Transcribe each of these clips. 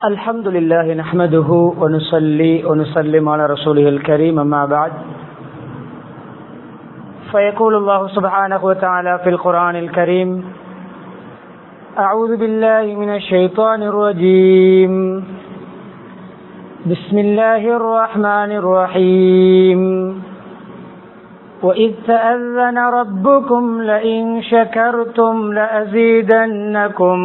الحمد لله نحمده ونصلي ونسلم على رسوله الكريم أما بعد فيقول الله سبحانه وتعالى في القرآن الكريم أعوذ بالله من الشيطان الرجيم بسم الله الرحمن الرحيم وإذ تأذن ربكم لئن شكرتم لأزيدنكم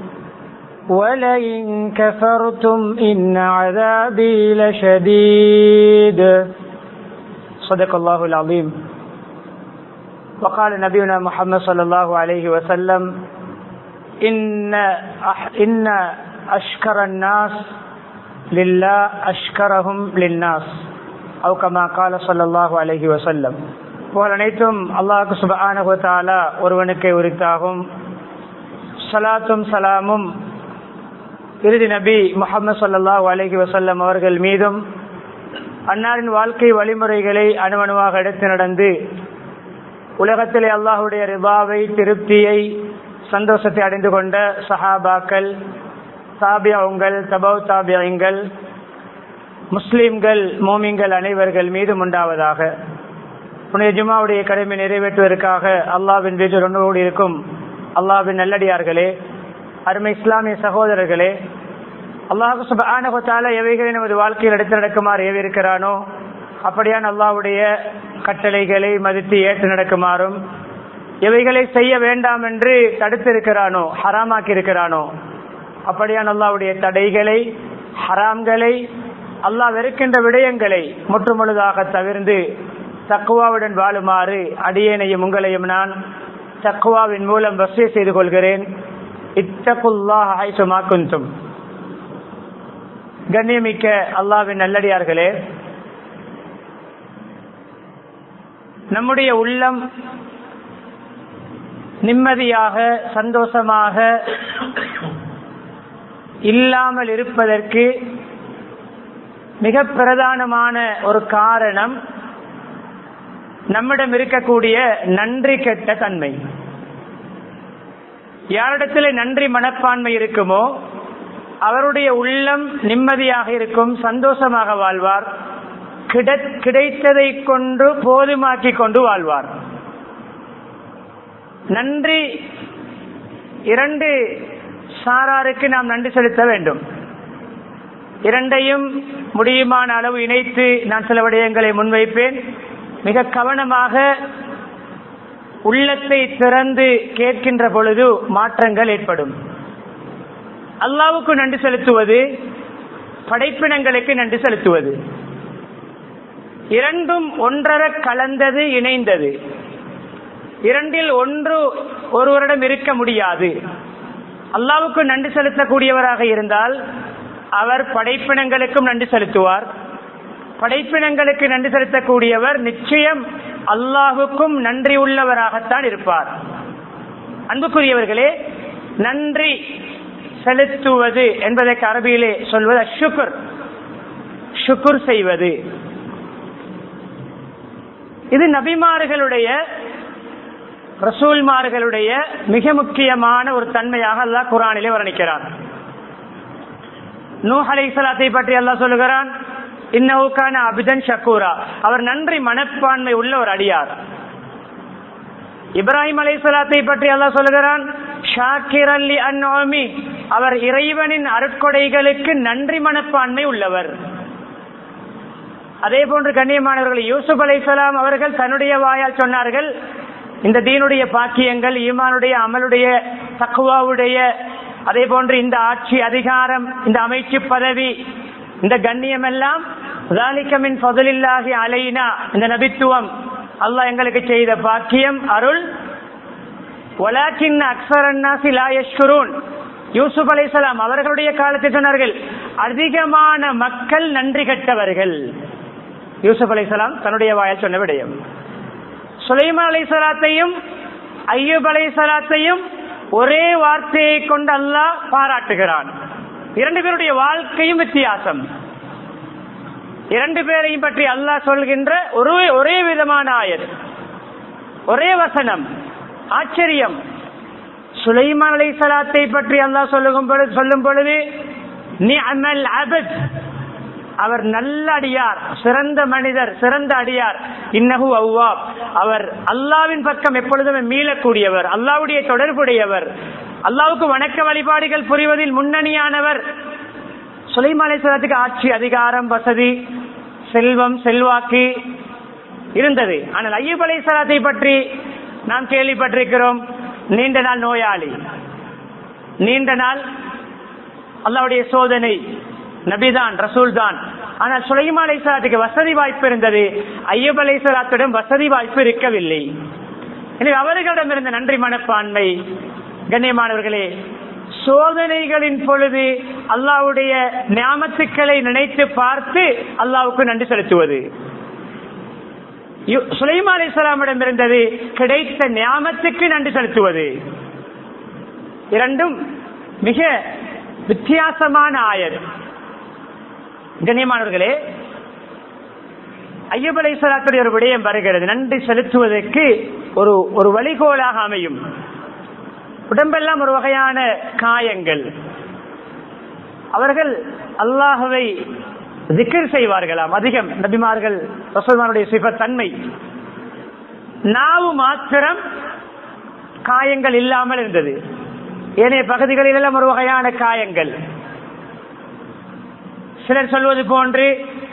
ولئن كفرتم إن عذابي لشديد صدق الله العظيم وقال نبينا محمد صلى الله عليه وسلم إن أح إن أشكر الناس لله أشكرهم للناس أو كما قال صلى الله عليه وسلم புகழ் அனைத்தும் அல்லாஹு சுபானகுத்தாலா ஒருவனுக்கே உரித்தாகும் சலாத்தும் சலாமும் இறுதி நபி முகமது சல்லா அலஹி வசல்லம் அவர்கள் மீதும் அன்னாரின் வாழ்க்கை வழிமுறைகளை அணுவணுவாக எடுத்து நடந்து உலகத்திலே அல்லாஹுடைய ரிபாவை திருப்தியை சந்தோஷத்தை அடைந்து கொண்ட சஹாபாக்கள் தாபியங்கள் தபவ் தாபியங்கள் முஸ்லிம்கள் மோமிங்கள் அனைவர்கள் மீதும் உண்டாவதாக புனித ஜுமாவுடைய கடமை நிறைவேற்றுவதற்காக அல்லாவின் வீட்டில் ஒன்றோடு இருக்கும் அல்லாவின் நல்லடியார்களே அருமை இஸ்லாமிய சகோதரர்களே அல்லாஹு சுபானகத்தால எவைகளை நமது வாழ்க்கையில் எடுத்து நடக்குமாறு ஏவிருக்கிறானோ அப்படியான் அல்லாவுடைய கட்டளைகளை மதித்து ஏற்று நடக்குமாறும் எவைகளை செய்ய வேண்டாம் என்று தடுத்திருக்கிறானோ ஹராமாக்கி இருக்கிறானோ அப்படியான் அல்லாவுடைய தடைகளை ஹராம்களை அல்லாஹ் வெறுக்கின்ற விடயங்களை முற்றுமுழுதாக தவிர்ந்து தக்குவாவுடன் வாழுமாறு அடியேனையும் உங்களையும் நான் தக்குவாவின் மூலம் வசதி செய்து கொள்கிறேன் இத்தகுல்லாஹும் கண்ணியமிக்க அல்லாவின் நல்லடியார்களே நம்முடைய உள்ளம் நிம்மதியாக சந்தோஷமாக இல்லாமல் இருப்பதற்கு மிக பிரதானமான ஒரு காரணம் நம்மிடம் இருக்கக்கூடிய நன்றி கெட்ட தன்மை யாரிடத்தில் நன்றி மனப்பான்மை இருக்குமோ அவருடைய உள்ளம் நிம்மதியாக இருக்கும் சந்தோஷமாக வாழ்வார் கிடைத்ததை கொண்டு போதுமாக்கி கொண்டு வாழ்வார் நன்றி இரண்டு சாராருக்கு நாம் நன்றி செலுத்த வேண்டும் இரண்டையும் முடியுமான அளவு இணைத்து நான் சில விடயங்களை முன்வைப்பேன் மிக கவனமாக உள்ளத்தை திறந்து கேட்கின்ற பொழுது மாற்றங்கள் ஏற்படும் அல்லாவுக்கு நன்றி செலுத்துவது படைப்பினங்களுக்கு நன்றி செலுத்துவது இரண்டும் ஒன்றர கலந்தது இணைந்தது இரண்டில் ஒன்று ஒருவரிடம் இருக்க முடியாது அல்லாவுக்கு நன்றி செலுத்தக்கூடியவராக இருந்தால் அவர் படைப்பினங்களுக்கும் நன்றி செலுத்துவார் படைப்பினங்களுக்கு நன்றி செலுத்தக்கூடியவர் நிச்சயம் அல்லாஹுக்கும் நன்றி உள்ளவராகத்தான் இருப்பார் அன்புக்குரியவர்களே நன்றி செலுத்துவது என்பதற்கு அரபியிலே சொல்வது ஷுக்குர் ஷுக்குர் செய்வது இது நபிமார்களுடைய ரசூல்மார்களுடைய மிக முக்கியமான ஒரு தன்மையாக அல்லாஹ் குரானிலே வர்ணிக்கிறார் நூ அலை சலாத்தை பற்றி அல்லாஹ் சொல்லுகிறான் இன்னவுக்கான அபிதன் ஷக்கூரா அவர் நன்றி மனப்பான்மை உள்ள ஒரு அடியார் இப்ராஹிம் அலை சலாத்தை பற்றி அல்லாஹ் சொல்லுகிறான் ஷாக்கிர் அல்லி அந்நோமி அவர் இறைவனின் அருட்கொடைகளுக்கு நன்றி மனப்பான்மை உள்ளவர் அதே போன்று கண்ணியமானவர்கள் யூசுப் அலை சலாம் அவர்கள் தன்னுடைய வாயால் சொன்னார்கள் இந்த தீனுடைய பாக்கியங்கள் ஈமானுடைய அமலுடைய தக்குவாவுடைய அதே போன்று இந்த ஆட்சி அதிகாரம் இந்த அமைச்சு பதவி இந்த கண்ணியம் எல்லாம் பதிலில்லாகி அலைனா இந்த நபித்துவம் அல்லாஹ் எங்களுக்கு செய்த பாக்கியம் அருள் யூசுப் அலைசலாம் அவர்களுடைய காலத்தில் சொன்னார்கள் அதிகமான மக்கள் நன்றி கட்டவர்கள் யூசுப் அலைசலாம் தன்னுடைய வாயால் சொன்ன விடயம் சுலைமான் அலை சலாத்தையும் ஐயூப் அலை சலாத்தையும் ஒரே வார்த்தையை கொண்டு அல்லாஹ் பாராட்டுகிறான் இரண்டு பேருடைய வாழ்க்கையும் வித்தியாசம் இரண்டு பேரையும் பற்றி அல்லாஹ் சொல்கின்ற ஒரு ஒரே விதமான ஆயர் ஒரே வசனம் ஆச்சரியம் சுலைமான் அலை சலாத்தை பற்றி அல்லாஹ் சொல்லும் பொழுது சொல்லும் பொழுது நிஅமல் அபத் அவர் நல்ல அடியார் சிறந்த மனிதர் சிறந்த அடியார் இன்னஹு அவ்வாப் அவர் அல்லாவின் பக்கம் எப்பொழுதும் மீளக்கூடியவர் அல்லாவுடைய தொடர்புடையவர் அல்லாவுக்கு வணக்க வழிபாடுகள் புரிவதில் முன்னணியானவர் சுலைமாலேஸ்வரத்துக்கு ஆட்சி அதிகாரம் வசதி செல்வம் செல்வாக்கு இருந்தது ஆனால் ஐயப் அலைசலாத்தை பற்றி நாம் கேள்விப்பட்டிருக்கிறோம் நீண்ட நாள் நோயாளி நீண்ட நாள் அல்லாவுடைய சோதனை நபிதான் ரசூல் தான் ஆனால் சுலைமா அலைசலாத்துக்கு வசதி வாய்ப்பு இருந்தது ஐயப் அலைசலாத்திடம் வசதி வாய்ப்பு இருக்கவில்லை எனவே அவர்களிடம் இருந்த நன்றி மனப்பான்மை கண்ணியமானவர்களே சோதனைகளின் பொழுது அல்லாவுடைய ஞாபத்துக்களை நினைத்து பார்த்து அல்லாவுக்கு நன்றி செலுத்துவது சுலைமா அலிஸ்லாமிடம் இருந்தது கிடைத்த ஞாபத்துக்கு நன்றி செலுத்துவது இரண்டும் மிக வித்தியாசமான ஆயர் கண்ணியமானவர்களே ஐயப் அலைசலாத்துடைய ஒரு விடயம் வருகிறது நன்றி செலுத்துவதற்கு ஒரு ஒரு வழிகோலாக அமையும் உடம்பெல்லாம் ஒரு வகையான காயங்கள் அவர்கள் அல்லாஹவை திக்கர் செய்வார்களாம் அதிகம் நபிமார்கள் ரசோல்மானுடைய சிபத் தன்மை நாவு மாத்திரம் காயங்கள் இல்லாமல் இருந்தது ஏனைய பகுதிகளில் எல்லாம் ஒரு வகையான காயங்கள் சிலர் சொல்வது போன்று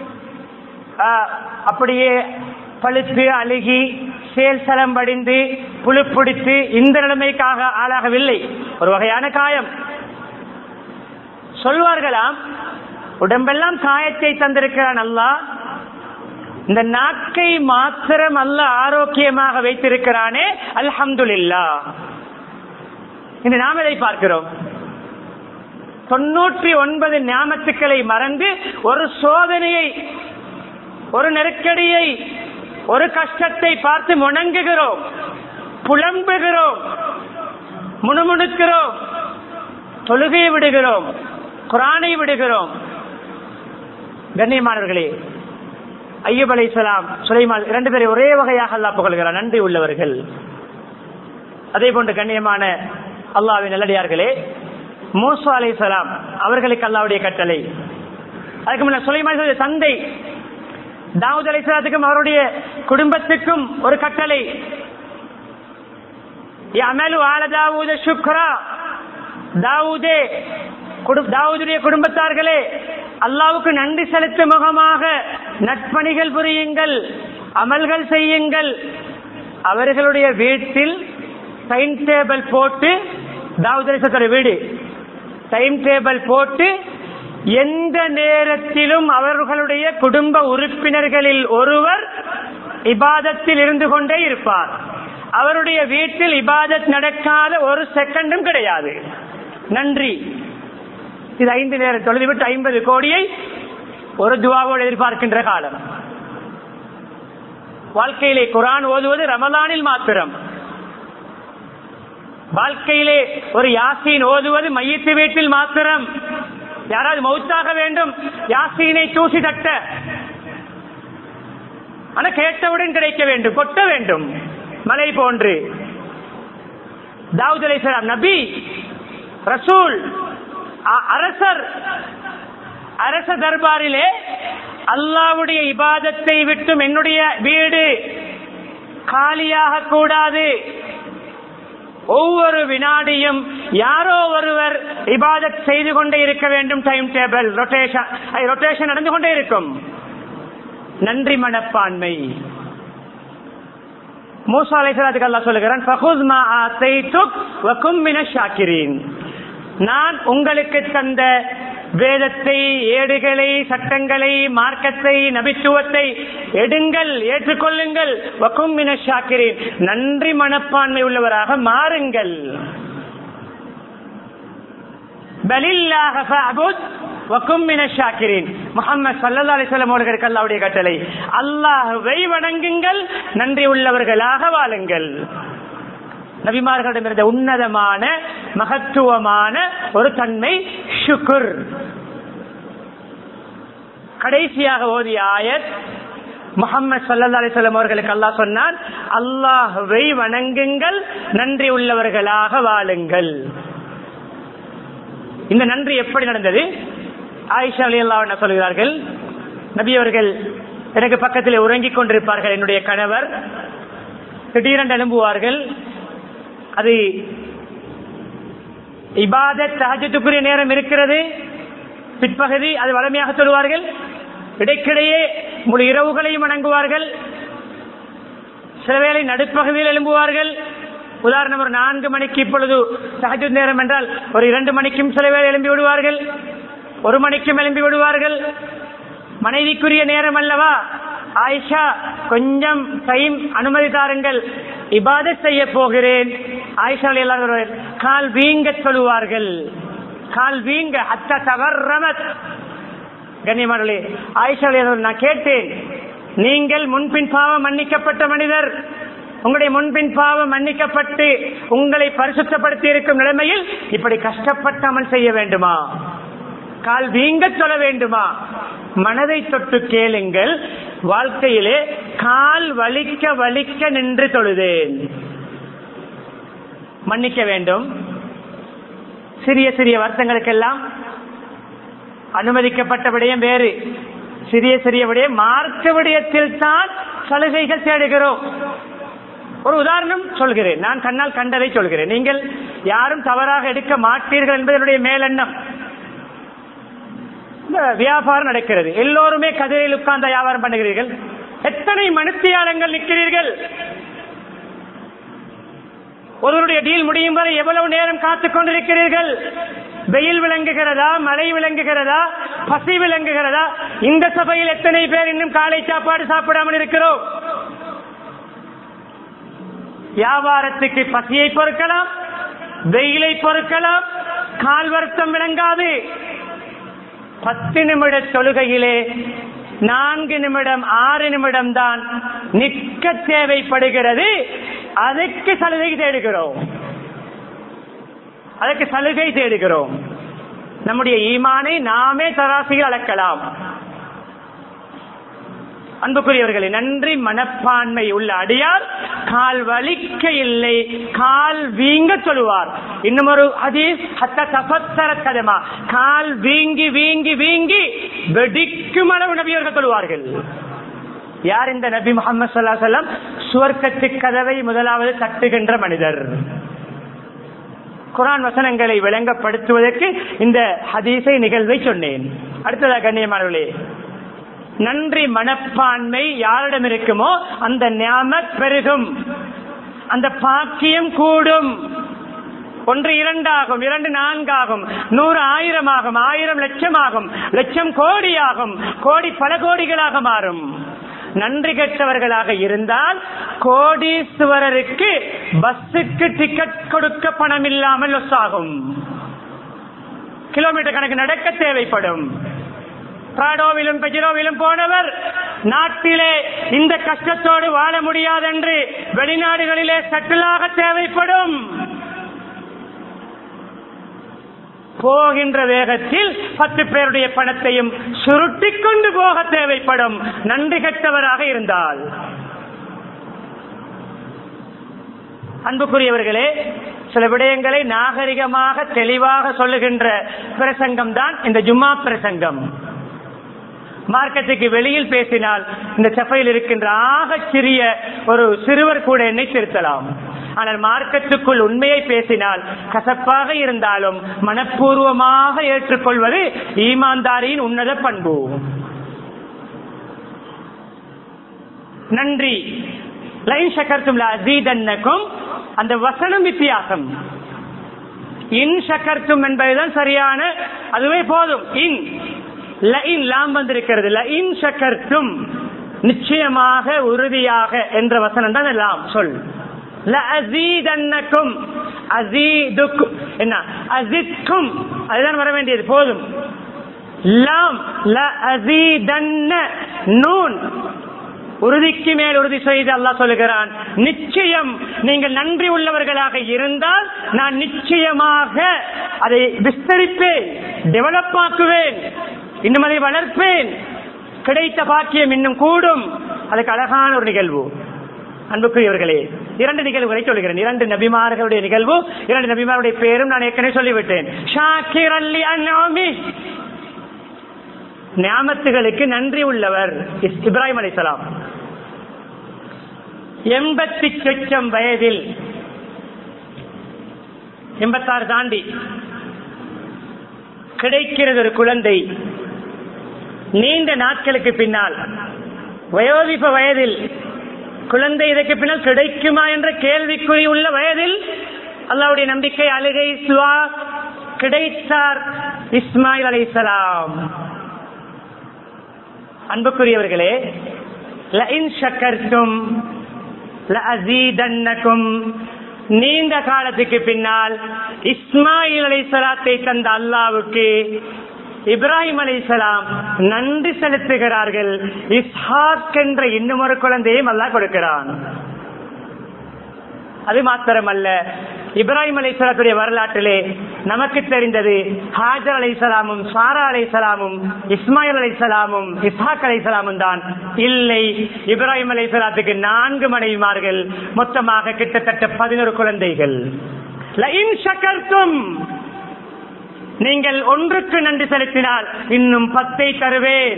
அப்படியே பழுத்து அழுகி சேல் சலம் படிந்து புழுப்பிடித்து இந்த நிலைமைக்காக ஆளாகவில்லை ஒரு வகையான காயம் சொல்வார்களாம் உடம்பெல்லாம் காயத்தை தந்திருக்கிறான் அல்லா இந்த நாக்கை மாத்திரம் அல்ல ஆரோக்கியமாக வைத்திருக்கிறானே அல்ஹம்துல்லா இன்று நாம் இதை பார்க்கிறோம் தொன்னூற்றி ஒன்பது ஞாபத்துக்களை மறந்து ஒரு சோதனையை ஒரு நெருக்கடியை ஒரு கஷ்டத்தை பார்த்து முணங்குகிறோம் புலம்புகிறோம் முணுமுணுக்கிறோம் தொழுகையை விடுகிறோம் குரானை விடுகிறோம் கண்ணியமானவர்களே ஐயப் அலை சலாம் சுலைமான் இரண்டு பேரை ஒரே வகையாக அல்லா புகழ்கிறார் நன்றி உள்ளவர்கள் அதே போன்று கண்ணியமான அல்லாவின் நல்லடியார்களே மூசா அலை சலாம் அவர்களுக்கு அல்லாவுடைய கட்டளை அதுக்கு முன்ன சுலைமான் தந்தை தாவூத் அலிஸ்லாத்துக்கும் அவருடைய குடும்பத்துக்கும் ஒரு கட்டளை அமலு ஆல தாவூத சுக்ரா தாவூதே தாவூதுடைய குடும்பத்தார்களே அல்லாவுக்கு நன்றி செலுத்தும் முகமாக நட்பணிகள் புரியுங்கள் அமல்கள் செய்யுங்கள் அவர்களுடைய வீட்டில் டைம் டேபிள் போட்டு தாவூத் அலிஸ்லாத்துடைய வீடு டைம் டேபிள் போட்டு எந்த நேரத்திலும் அவர்களுடைய குடும்ப உறுப்பினர்களில் ஒருவர் இபாதத்தில் இருந்து கொண்டே இருப்பார் அவருடைய வீட்டில் இபாதத் நடக்காத ஒரு செகண்டும் கிடையாது நன்றி இது ஐந்து நேரம் தொழுது விட்டு ஐம்பது கோடியை ஒரு துவாவோடு எதிர்பார்க்கின்ற காலம் வாழ்க்கையிலே குரான் ஓதுவது ரமலானில் மாத்திரம் வாழ்க்கையிலே ஒரு யாசீன் ஓதுவது மையத்து வீட்டில் மாத்திரம் யாராவது மௌத்தாக வேண்டும் யாசீனை தூசி தட்ட ஆனா கேட்டவுடன் கிடைக்க வேண்டும் கொட்ட வேண்டும் மலை போன்று தாவூத் அலைசலாம் நபி ரசூல் அரசர் அரச தர்பாரிலே அல்லாவுடைய இபாதத்தை விட்டும் என்னுடைய வீடு காலியாக கூடாது ஒவ்வொரு வினாடியும் யாரோ ஒருவர் இபாதத் செய்து கொண்டே இருக்க வேண்டும் டைம் டேபிள் ரொட்டேஷன் ரொட்டேஷன் நடந்து கொண்டே இருக்கும் நன்றி மனப்பான்மை மூசா அலைசலாத்துக்கு அல்லா சொல்லுகிறான் ஃபகுஸ் மா ஆத்தைத்துக் வகும் மின ஷாக்கிரீன் நான் உங்களுக்கு தந்த வேதத்தை ஏடுகளை சட்டங்களை மார்க்கத்தை நபித்துவத்தை எடுங்கள் ஏற்றுக்கொள்ளுங்கள் வக்கும் மின ஷாக்கிரீன் நன்றி மனப்பான்மை உள்ளவராக மாறுங்கள் பலில்லாக ஃபஅபுத் வக்கும் மின ஷாக்கிரீன் முஹம்மது ஸல்லல்லாஹு அலைஹி வஸல்லம் அவர்களுக்கு அல்லாஹ்வுடைய கட்டளை அல்லாஹ்வை வணங்குங்கள் நன்றி உள்ளவர்களாக வாழுங்கள் நபிமார்களிடம் இருந்த உன்னதமான மகத்துவமான ஒரு தன்மை ஷுக்குர் கடைசியாக ஓதிய ஆயத் முகமது சல்லா அலிசல்லம் அவர்களுக்கு அல்லாஹ் சொன்னான் அல்லாஹ்வை வணங்குங்கள் நன்றி உள்ளவர்களாக வாழுங்கள் இந்த நன்றி எப்படி நடந்தது ஆயிஷா அலி அல்லா சொல்கிறார்கள் நபி அவர்கள் எனக்கு பக்கத்தில் உறங்கிக் கொண்டிருப்பார்கள் என்னுடைய கணவர் திடீரென்று எழும்புவார்கள் அது இபாதத் தஹஜத்துக்குரிய நேரம் இருக்கிறது பிற்பகுதி அது வளமையாக சொல்வார்கள் இடைக்கிடையே முழு இரவுகளையும் வணங்குவார்கள் சில வேளை நடுப்பகுதியில் எழும்புவார்கள் உதாரணம் ஒரு நான்கு மணிக்கு இப்பொழுது சகஜ நேரம் என்றால் ஒரு இரண்டு மணிக்கும் சில வேளை எழும்பி விடுவார்கள் ஒரு மணிக்கும் எழும்பி விடுவார்கள் மனைவிக்குரிய நேரம் அல்லவா ஆயிஷா கொஞ்சம் டைம் அனுமதி தாருங்கள் இபாதத் செய்ய போகிறேன் ஆயிஷா எல்லாரும் கால் வீங்க சொல்லுவார்கள் கால் வீங்க அத்த தவறமத் கண்ணியமானே ஆயிஷா நான் கேட்டேன் நீங்கள் முன்பின் பாவம் மன்னிக்கப்பட்ட மனிதர் உங்களுடைய முன்பின் பாவம் மன்னிக்கப்பட்டு உங்களை பரிசுத்தப்படுத்தி இருக்கும் நிலைமையில் இப்படி கஷ்டப்பட்டாமல் செய்ய வேண்டுமா கால் வீங்க சொல்ல வேண்டுமா மனதை தொட்டு கேளுங்கள் வாழ்க்கையிலே கால் வலிக்க வலிக்க நின்று தொழுதேன் மன்னிக்க வேண்டும் சிறிய சிறிய வருத்தங்களுக்கெல்லாம் அனுமதிக்கப்பட்ட விடயம் வேறு சிறிய சிறிய விடயம் மார்க்க விடயத்தில் தான் சலுகைகள் தேடுகிறோம் ஒரு உதாரணம் சொல்கிறேன் நான் கண்ணால் கண்டதை சொல்கிறேன் நீங்கள் யாரும் தவறாக எடுக்க மாட்டீர்கள் என்பதனுடைய மேலெண்ணம் வியாபாரம் நடக்கிறது எல்லோருமே கதிரையில் உட்கார்ந்த வியாபாரம் பண்ணுகிறீர்கள் எத்தனை மனுத்தியாளங்கள் நிற்கிறீர்கள் ஒருவருடைய டீல் முடியும் வரை எவ்வளவு நேரம் காத்துக் கொண்டிருக்கிறீர்கள் வெயில் விளங்குகிறதா மழை விளங்குகிறதா பசி விளங்குகிறதா இந்த சபையில் எத்தனை பேர் இன்னும் காலை சாப்பாடு சாப்பிடாமல் இருக்கிறோம் வியாபாரத்துக்கு பசியை பொறுக்கலாம் வெயிலை பொறுக்கலாம் கால் வருத்தம் விளங்காது பத்து நிமிட தொழுகையிலே நான்கு நிமிடம் ஆறு நிமிடம் தான் நிற்க தேவைப்படுகிறது அதுக்கு சலுகை தேடுகிறோம் அதற்கு சலுகை தேடுகிறோம் நம்முடைய ஈமானை நாமே தராசியில் அளக்கலாம் அன்புக்குரியவர்களே நன்றி மனப்பான்மை உள்ள அடியார் கால் வலிக்க இல்லை கால் வீங்க சொல்லுவார் இன்னும் ஒரு அதீஸ் ஹத்த தபத்தர கதமா கால் வீங்கி வீங்கி வீங்கி வெடிக்கும் அளவு நபியர்கள் சொல்லுவார்கள் யார் இந்த நபி முகமது சல்லா செல்லம் சுவர்க்கத்து கதவை முதலாவது தட்டுகின்ற மனிதர் குரான் வசனங்களை விளங்கப்படுத்துவதற்கு இந்த ஹதீஸை நிகழ்வை சொன்னேன் அடுத்ததாக கண்ணியமானவர்களே நன்றி மனப்பான்மை யாரிடம் இருக்குமோ அந்த ஞாம பெருகும் அந்த பாக்கியம் கூடும் ஒன்று இரண்டாகும் இரண்டு நான்காகும் நூறு ஆயிரம் ஆகும் ஆயிரம் லட்சம் ஆகும் லட்சம் கோடி ஆகும் கோடி பல கோடிகளாக மாறும் நன்றி கெட்டவர்களாக இருந்தால் கோடீஸ்வரருக்கு பஸ்ஸுக்கு டிக்கெட் கொடுக்க பணம் இல்லாமல் லொஸ் ஆகும் கிலோமீட்டர் கணக்கு நடக்க தேவைப்படும் பிராடோவிலும் பெஜிரோவிலும் போனவர் நாட்டிலே இந்த கஷ்டத்தோடு வாழ முடியாதென்று வெளிநாடுகளிலே சட்டிலாக தேவைப்படும் போகின்ற வேகத்தில் பத்து பேருடைய பணத்தையும் சுருட்டிக் கொண்டு போக தேவைப்படும் நன்றி கெட்டவராக இருந்தால் அன்புக்குரியவர்களே சில விடயங்களை நாகரிகமாக தெளிவாக சொல்லுகின்ற பிரசங்கம் தான் இந்த ஜும்மா பிரசங்கம் மார்க்கெட்டுக்கு வெளியில் பேசினால் இந்த சபையில் இருக்கின்ற ஆக சிறிய ஒரு சிறுவர் கூட என்னை திருத்தலாம் ஆனால் மார்க்கத்துக்குள் உண்மையை பேசினால் கசப்பாக இருந்தாலும் மனப்பூர்வமாக ஏற்றுக்கொள்வது ஈமான்தாரியின் உன்னத பண்பு நன்றி லைன் சக்கர்த்தும் அசீதன்னக்கும் அந்த வசனம் வித்தியாசம் இன் சக்கர்த்தும் என்பதுதான் சரியான அதுவே போதும் இன் லஇன் லாம் வந்திருக்கிறது லஇன் சக்கர்த்தும் நிச்சயமாக உறுதியாக என்ற வசனம் தான் லாம் சொல் லஅசீதன்னக்கும் அசீதுக்கும் என்ன அசித்கும் அதுதான் வர வேண்டியது போதும் லாம் லஅசீதன்ன நூன் உறுதிக்கு மேல் உறுதி செய்து அல்லாஹ் சொல்லுகிறான் நிச்சயம் நீங்கள் நன்றி உள்ளவர்களாக இருந்தால் நான் நிச்சயமாக அதை விஸ்தரிப்பேன் டெவலப் ஆக்குவேன் இன்னும் அதை வளர்ப்பேன் கிடைத்த பாக்கியம் இன்னும் கூடும் அதுக்கு அழகான ஒரு நிகழ்வு அன்புக்குரியவர்களே இரண்டு நிகழ்வுகளை சொல்கிறேன் இரண்டு நபிமார்களுடைய நிகழ்வு இரண்டு நபிமாருடைய பேரும் நான் ஏற்கனவே சொல்லிவிட்டேன் ஷாக்கிர் அல்லி அந்நாமி ஞாமத்துகளுக்கு நன்றி உள்ளவர் இஸ்- இப்ராஹிம் அலைசலாம் எண்பத்தி சொச்சம் வயதில் எண்பத்தாறு தாண்டி கிடைக்கிறது ஒரு குழந்தை நீண்ட நாட்களுக்கு பின்னால் வயோதிப வயதில் குழந்தை இதற்கு பின்னால் கிடைக்குமா என்ற கேள்விக்குறி உள்ள வயதில் அல்லாவுடைய நம்பிக்கை அழுகை சுவா கிடைத்தார் இஸ்மாயில் அலைசலாம் அன்புக்குரியவர்களே லஇன் ஷக்கர்தும் லஅஸீதன்னகும் நீண்ட காலத்துக்கு பின்னால் இஸ்மாயில் அலைசலாத்தை தந்த அல்லாவுக்கு இப்ராஹிம் அலைசலாம் நன்றி செலுத்துகிறார்கள் இஸ்ஹாக் என்ற இன்னும் ஒரு குழந்தையும் அல்லாஹ் கொடுக்கிறான் அது மாத்திரமல்ல இப்ராஹிம் அலைசலாத்துடைய வரலாற்றிலே நமக்கு தெரிந்தது ஹாஜர் அலைசலாமும் சாரா அலைசலாமும் இஸ்மாயில் அலைசலாமும் இஸ்ஹாக் அலைசலாமும் தான் இல்லை இப்ராஹிம் அலைசலாத்துக்கு நான்கு மனைவிமார்கள் மொத்தமாக கிட்டத்தட்ட பதினோரு குழந்தைகள் லஇன் ஷக்கர்தும் நீங்கள் ஒன்றுக்கு நன்றி செலுத்தினால் இன்னும் பத்தை தருவேன்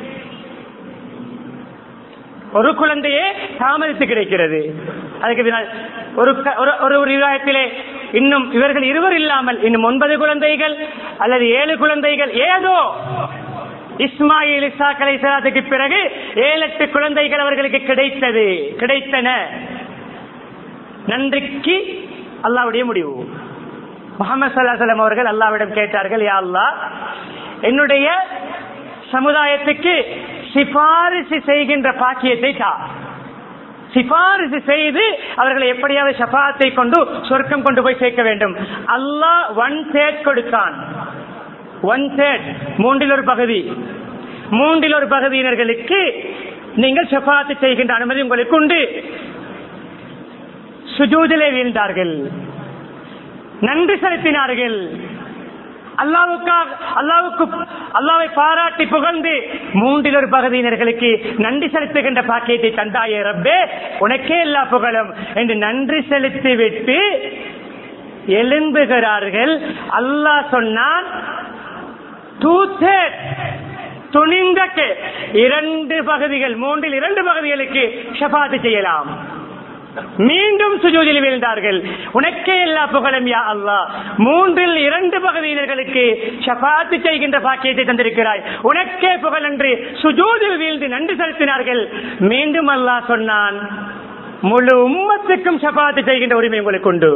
ஒரு குழந்தையே தாமதித்து கிடைக்கிறது அதுக்கு பின்னால் ஒரு க- ஒரு- ஒரு ஒரு விவாதத்திலே இன்னும் இவர்கள் இருவர் இல்லாமல் இன்னும் ஒன்பது குழந்தைகள் அல்லது ஏழு குழந்தைகள் ஏதோ இஸ்மாயில் இசாக் அலைஹிஸ்ஸலாத்துக்கு பிறகு ஏழு எட்டு குழந்தைகள் அவர்களுக்கு கிடைத்தது கிடைத்தன நன்றிக்கு அல்லாவுடைய முடிவு முகமது சல்லாஹம் அவர்கள் அல்லாவிடம் கேட்டார்கள் யா அல்லாஹ் என்னுடைய சமுதாயத்துக்கு சிபாரிசு செய்கின்ற பாக்கியத்தை தா சிபாரிசு செய்து அவர்களை எப்படியாவது ஷபாத்தை கொண்டு சொர்க்கம் கொண்டு போய் சேர்க்க வேண்டும் அல்லாஹ் ஒன் தேர்ட் கொடுத்தான் ஒன் தேர்ட் மூன்றில் ஒரு பகுதி மூன்றில் ஒரு பகுதியினர்களுக்கு நீங்கள் ஷபாத்து செய்கின்ற அனுமதி உங்களுக்கு உண்டு சுஜூதிலே வீழ்ந்தார்கள் நன்றி செலுத்தினார்கள் அல்லாவுக்காக அல்லாவுக்கு அல்லாவை பாராட்டி புகழ்ந்து மூன்றில் ஒரு பகுதியினர்களுக்கு நன்றி செலுத்துகின்ற பாக்கியத்தை தந்தாயே ரப்பே உனக்கே எல்லா புகழும் என்று நன்றி செலுத்தி விட்டு எழும்புகிறார்கள் அல்லாஹ் சொன்னான் two third துணிந்த கே- இரண்டு பகுதிகள் மூன்றில் இரண்டு பகுதிகளுக்கு ஷபாத்து செய்யலாம் மீண்டும் சுஜூதில் வீழ்ந்தார்கள் உனக்கே எல்லா புகழும் யா அல்லாஹ் மூன்றில் இரண்டு பகுதியினர்களுக்கு ஷபாத்து செய்கின்ற பாக்கியத்தை தந்திருக்கிறாய் உனக்கே புகழ் என்று சுஜூதில் வீழ்ந்து நன்றி செலுத்தினார்கள் மீண்டும் அல்லாஹ் சொன்னான் முழு உம்மத்துக்கும் ஷபாத்து செய்கின்ற உரிமை உங்களுக்கு உண்டு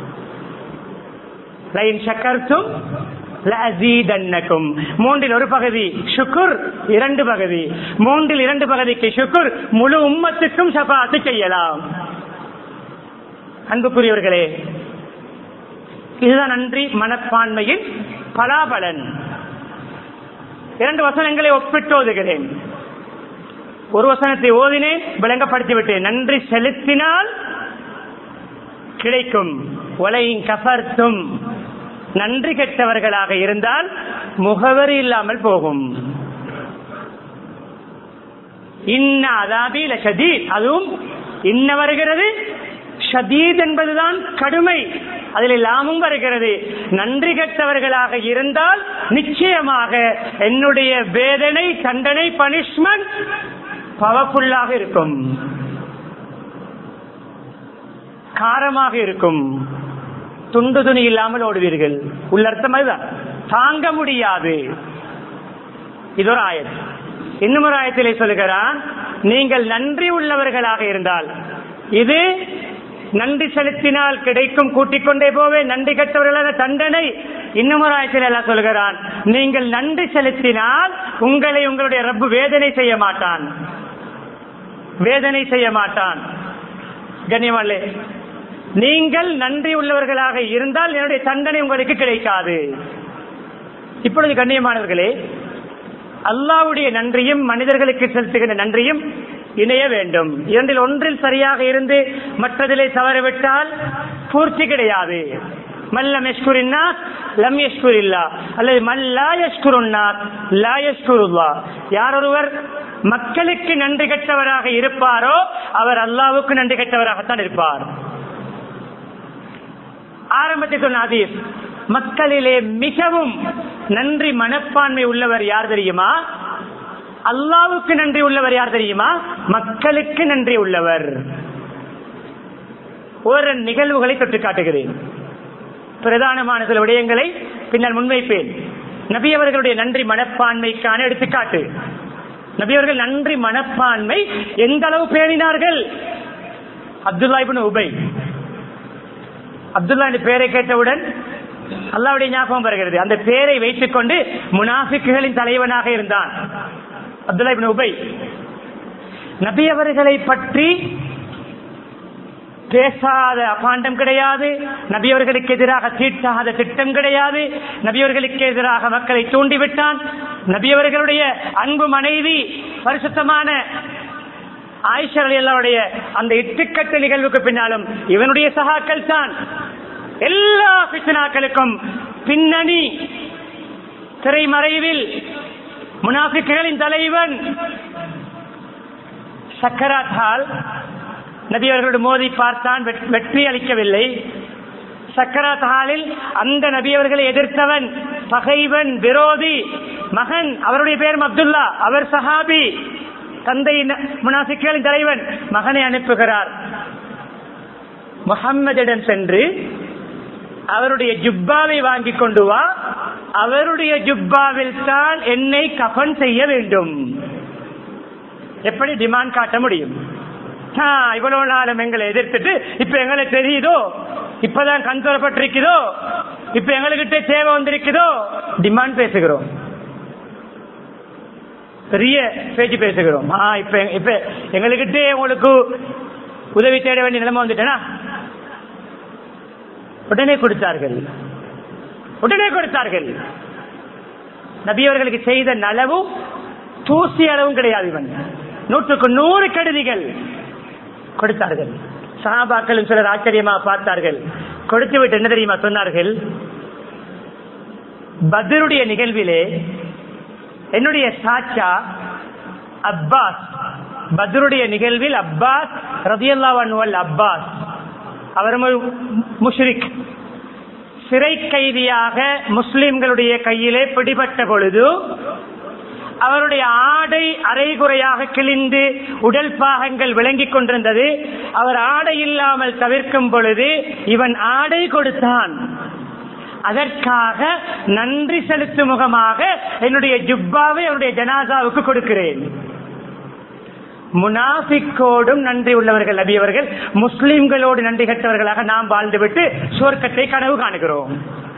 லைன் சக்கர்த்தும் லஅஸீதன்னக்கும். மூன்றில் ஒரு பகுதி ஷுக்குர் இரண்டு பகுதி மூன்றில் இரண்டு பகுதிக்கு ஷுக்குர் முழு உம்மத்துக்கும் ஷபாத்து செய்யலாம் அன்புக்குரியவர்களே இதுதான் நன்றி மனப்பான்மையின் பலாபலன் இரண்டு வசனங்களை ஒப்பிட்டு ஓதுகிறேன் ஒரு வசனத்தை ஓதினேன் விளங்கப்படுத்தி விட்டேன் நன்றி செலுத்தினால் கிடைக்கும் ஒலையின் கபர்த்தும் நன்றி கெட்டவர்களாக இருந்தால் முகவரி இல்லாமல் போகும் இன்ன அதாபில ஷதீத் அதுவும் இன்ன வருகிறது ஷதீத் என்பதுதான் கடுமை அதில் எல்லாமும் வருகிறது நன்றி கெட்டவர்களாக இருந்தால் நிச்சயமாக என்னுடைய வேதனை தண்டனை பனிஷ்மெண்ட் பவர்ஃபுல்லாக இருக்கும் காரமாக இருக்கும் துண்டு துணி இல்லாமல் ஓடுவீர்கள் உள்ளர்த்தம் அதுதான் தாங்க முடியாது இது ஒரு ஆயத் இன்னும் ஒரு ஆயத்திலே சொல்லுகிறான் நீங்கள் நன்றி உள்ளவர்களாக இருந்தால் இது நன்றி செலுத்தினால் கிடைக்கும் கூட்டிக் கொண்டே போவே நன்றி கெட்டவர்களான தண்டனை இன்னும் ஒரு ஆயத்தில் எல்லாம் சொல்கிறான் நீங்கள் நன்றி செலுத்தினால் உங்களை உங்களுடைய ரப்பு வேதனை செய்ய மாட்டான் வேதனை செய்ய மாட்டான் கண்ணியமாலே நீங்கள் நன்றி உள்ளவர்களாக இருந்தால் என்னுடைய தண்டனை உங்களுக்கு கிடைக்காது இப்பொழுது கண்ணியமானவர்களே அல்லாவுடைய நன்றியும் மனிதர்களுக்கு செலுத்துகின்ற நன்றியும் இணைய வேண்டும் இரண்டில் ஒன்றில் சரியாக இருந்து மற்றதிலே தவறிவிட்டால் பூர்த்தி கிடையாது மல்லம் யஷ்குரின்னா லம் யஷ்குரில்லா அல்லது மல்லா யஷ்குருன்னா லா யஷ்குருல்லா யார் ஒருவர் மக்களுக்கு நன்றி கெட்டவராக இருப்பாரோ அவர் அல்லாவுக்கு நன்றி கெட்டவராகத்தான் இருப்பார் ஆரம்பத்தில் சொன்ன ஹதீஸ் மக்களிலே மிகவும் நன்றி மனப்பான்மை உள்ளவர் யார் தெரியுமா அல்லாவுக்கு நன்றி உள்ளவர் யார் தெரியுமா மக்களுக்கு நன்றி உள்ளவர் ஒரு நிகழ்வுகளை தொட்டு காட்டுகிறேன் பிரதானமான சில விடயங்களை பின்னர் முன்வைப்பேன் நபி அவர்களுடைய நன்றி மனப்பான்மைக்கான எடுத்துக்காட்டு நபி அவர்கள் நன்றி மனப்பான்மை எந்த அளவு பேணினார்கள் அப்துல்லா இப்னு உபை அப்துல்லா என்ற பெயரை கேட்டவுடன் அல்லாவுடைய ஞாபகம் வருகிறது அந்த பெயரை வைத்துக் கொண்டு முனாஃபிக்குகளின் தலைவனாக இருந்தான் அப்துல்லா இப்னு உபை நபி அவர்களை பற்றி பேசாத அபாண்டம் கிடையாது நபியவர்களுக்கு எதிராக தீட்டாத திட்டம் கிடையாது நபியவர்களுக்கு எதிராக மக்களை தூண்டிவிட்டான் நபியவர்களுடைய அன்பு மனைவி பரிசுத்தமான ஆயிஷர்களுடைய அந்த இட்டுக்கட்டு நிகழ்வுக்கு பின்னாலும் இவனுடைய சகாக்கள் தான் எல்லா பித்தனாக்களுக்கும் பின்னணி திரைமறைவில் முனாஃபிக்குகளின் தலைவன் சக்கராத் ஹால் நபி அவர்களோடு மோதி பார்த்தான் வெற்றி அளிக்கவில்லை சக்கராத் ஹாலில் அந்த நபி அவர்களை எதிர்த்தவன் பகைவன் விரோதி மகன் அவருடைய பெயர் அப்துல்லா அவர் சஹாபி தந்தை முனாசிக்களின் தலைவன் மகனை அனுப்புகிறார் முகம்மதிடம் சென்று அவருடைய ஜுப்பாவை வாங்கி கொண்டு வா அவருடைய ஜுப்பாவில் தான் என்னை கஃன் செய்ய வேண்டும் எப்படி டிமாண்ட் காட்ட முடியும் இவ்வளவு நாளும் எங்களை எதிர்த்துட்டு இப்ப எங்களுக்கு தெரியுதோ இப்பதான் கண் தரப்பட்டிருக்குதோ இப்ப எங்ககிட்ட தேவை வந்திருக்குதோ டிமாண்ட் பேசுகிறோம் பெரிய பேச்சு பேசுகிறோம் இப்ப இப்ப எங்ககிட்ட உங்களுக்கு உதவி தேட வேண்டிய நிலைமை வந்துட்டேனா உடனே கொடுத்தார்கள் உடனே கொடுத்தார்கள் நபியவர்களுக்கு செய்த நலவும் தூசி அளவும் கிடையாது இவன் நூற்றுக்கு நூறு கெடுதிகள் கொடுத்தார்கள் சகாபாக்களும் சிலர் ஆச்சரியமா பார்த்தார்கள் கொடுத்து விட்டு என்ன தெரியுமா சொன்னார்கள் பத்ருடைய நிகழ்விலே என்னுடைய சாச்சா அப்பாஸ் பத்ருடைய நிகழ்வில் அப்பாஸ் ரதியல்லாவன் அப்பாஸ் அவர் முஷ்ரிக் சிறை கைதியாக முஸ்லிம்களுடைய கையிலே பிடிபட்ட பொழுது அவருடைய ஆடை அரைகுறையாக கிழிந்து உடல் பாகங்கள் விளங்கிக் கொண்டிருந்தது அவர் ஆடை இல்லாமல் தவிர்க்கும் பொழுது இவன் ஆடை கொடுத்தான் அதற்காக நன்றி செலுத்தும் முகமாக என்னுடைய ஜுப்பாவை அவருடைய ஜனாசாவுக்கு கொடுக்கிறேன் முனாஃபிக்கோடும் நன்றி உள்ளவர்கள் நபியவர்கள் முஸ்லிம்களோடு நன்றி கட்டவர்களாக நாம் வாழ்ந்துவிட்டு சுவர்க்கத்தை கனவு காணுகிறோம்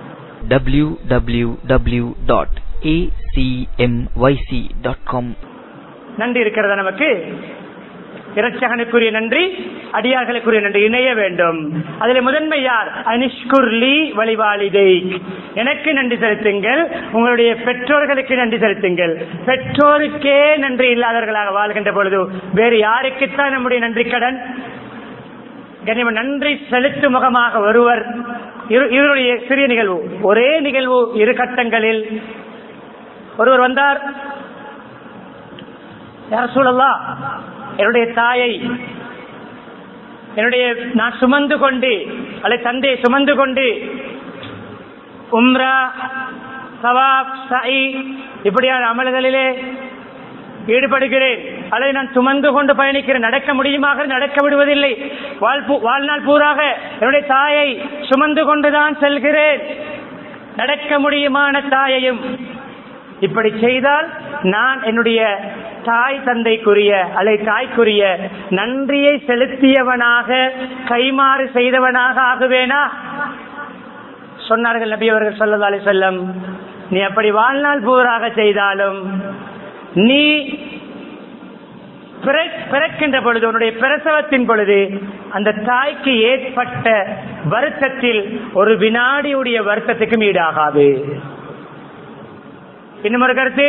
www.acmyc.com நன்றி இருக்கிறதா நமக்கு இரட்சகனுக்குரிய நன்றி அடியார்களுக்குரிய நன்றி இணைய வேண்டும் அதில் முதன்மை யார் அனிஷ்குர்லி வழிவாளிதை எனக்கு நன்றி செலுத்துங்கள் உங்களுடைய பெற்றோர்களுக்கு நன்றி செலுத்துங்கள் பெற்றோருக்கே நன்றி இல்லாதவர்களாக வாழ்கின்ற பொழுது வேறு யாருக்குத்தான் நம்முடைய நன்றி கடன் கனிம நன்றி செலுத்தும் முகமாக ஒருவர் இவருடைய சிறிய நிகழ்வு ஒரே நிகழ்வு இரு கட்டங்களில் ஒருவர் வந்தார் யார் சூழல்லா என்னுடைய தாயை என்னுடைய நான் சுமந்து கொண்டு அல்லது தந்தையை சுமந்து கொண்டு உம்ரா சவாப் சை இப்படியான அமல்களிலே ஈடுபடுகிறேன் அல்லது நான் சுமந்து கொண்டு பயணிக்கிறேன் நடக்க முடியுமாக நடக்க விடுவதில்லை வாழ்நாள் பூராக என்னுடைய தாயை சுமந்து கொண்டுதான் செல்கிறேன் நடக்க முடியுமான தாயையும் இப்படி செய்தால் நான் என்னுடைய தாய் தந்தைக்குரிய அல்லது தாய்க்குரிய நன்றியை செலுத்தியவனாக கைமாறு செய்தவனாக ஆகுவேனா சொன்னார்கள் நபி அவர்கள் சொல்லதாலே செல்லம் நீ அப்படி வாழ்நாள் பூராக செய்தாலும் நீ பிறக்கின்ற பொழுது உன்னுடைய பிரசவத்தின் பொழுது அந்த தாய்க்கு ஏற்பட்ட வருத்தத்தில் ஒரு வினாடியுடைய வருத்தத்துக்கும் ஈடாகாது இன்னும் ஒரு கருத்து